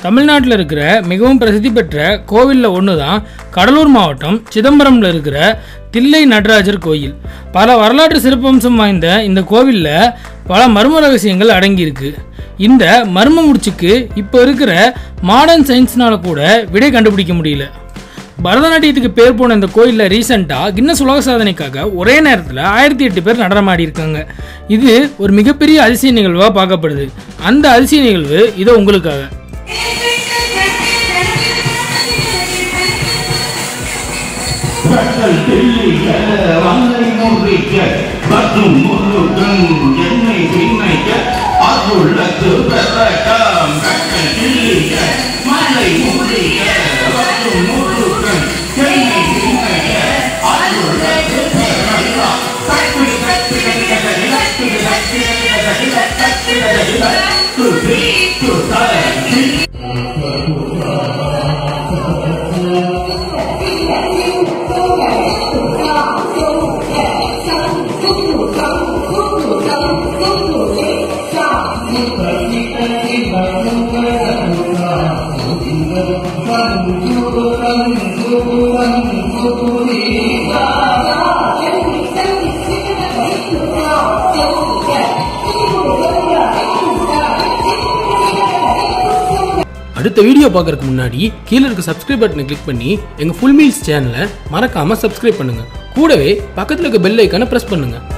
தமிழ்நாட்டில் இருக்கிற மிகவும் பிரசித்தி பெற்ற கோவிலில் ஒன்று தான் கடலூர் மாவட்டம் சிதம்பரம்ல இருக்கிற தில்லை நடராஜர் கோயில் பல வரலாற்று சிறப்பம்சம் வாய்ந்த இந்த கோவிலில் பல மர்ம ரகசியங்கள் அடங்கியிருக்கு இந்த மர்ம முடிச்சுக்கு இப்போ இருக்கிற மாடர்ன் சயின்ஸ்னால கூட விடை கண்டுபிடிக்க முடியல பரதநாட்டியத்துக்கு பேர் போன இந்த கோயிலில் ரீசெண்டாக கின்னஸ் உலக சாதனைக்காக ஒரே நேரத்தில் ஆயிரத்தி எட்டு பேர் நடனமாடி இருக்காங்க இது ஒரு மிகப்பெரிய அதிசய நிகழ்வாக பார்க்கப்படுது அந்த அதிசய நிகழ்வு இதோ உங்களுக்காக மக்கள் தெல்லிக்க வங்கை முறிக்க மற்றும் முருகன் என்னை பின்னைக்க அருளத்து பெறக்கம் கட்டல் தெல்லிக்க மலை முறிக்க மற்றும் முருகன் என்னை பின்னைக்க அருளத்து பெறக்கம் கட்டு கட்டு கட்டு கட்டு கட்டு கட்டு கட்டு கட்டு கட்டு கட்டு அடுத்த வீடியோ பார்க்கறதுக்கு முன்னாடி கீழே இருக்க சப்ஸ்கிரைப் பட்டனை கிளிக் பண்ணி எங்கள் ஃபுல் மீல்ஸ் சேனலை மறக்காமல் சப்ஸ்கிரைப் பண்ணுங்கள் கூடவே பக்கத்தில் இருக்க பெல் ஐக்கானை ப்ரெஸ் பண்ணுங்கள்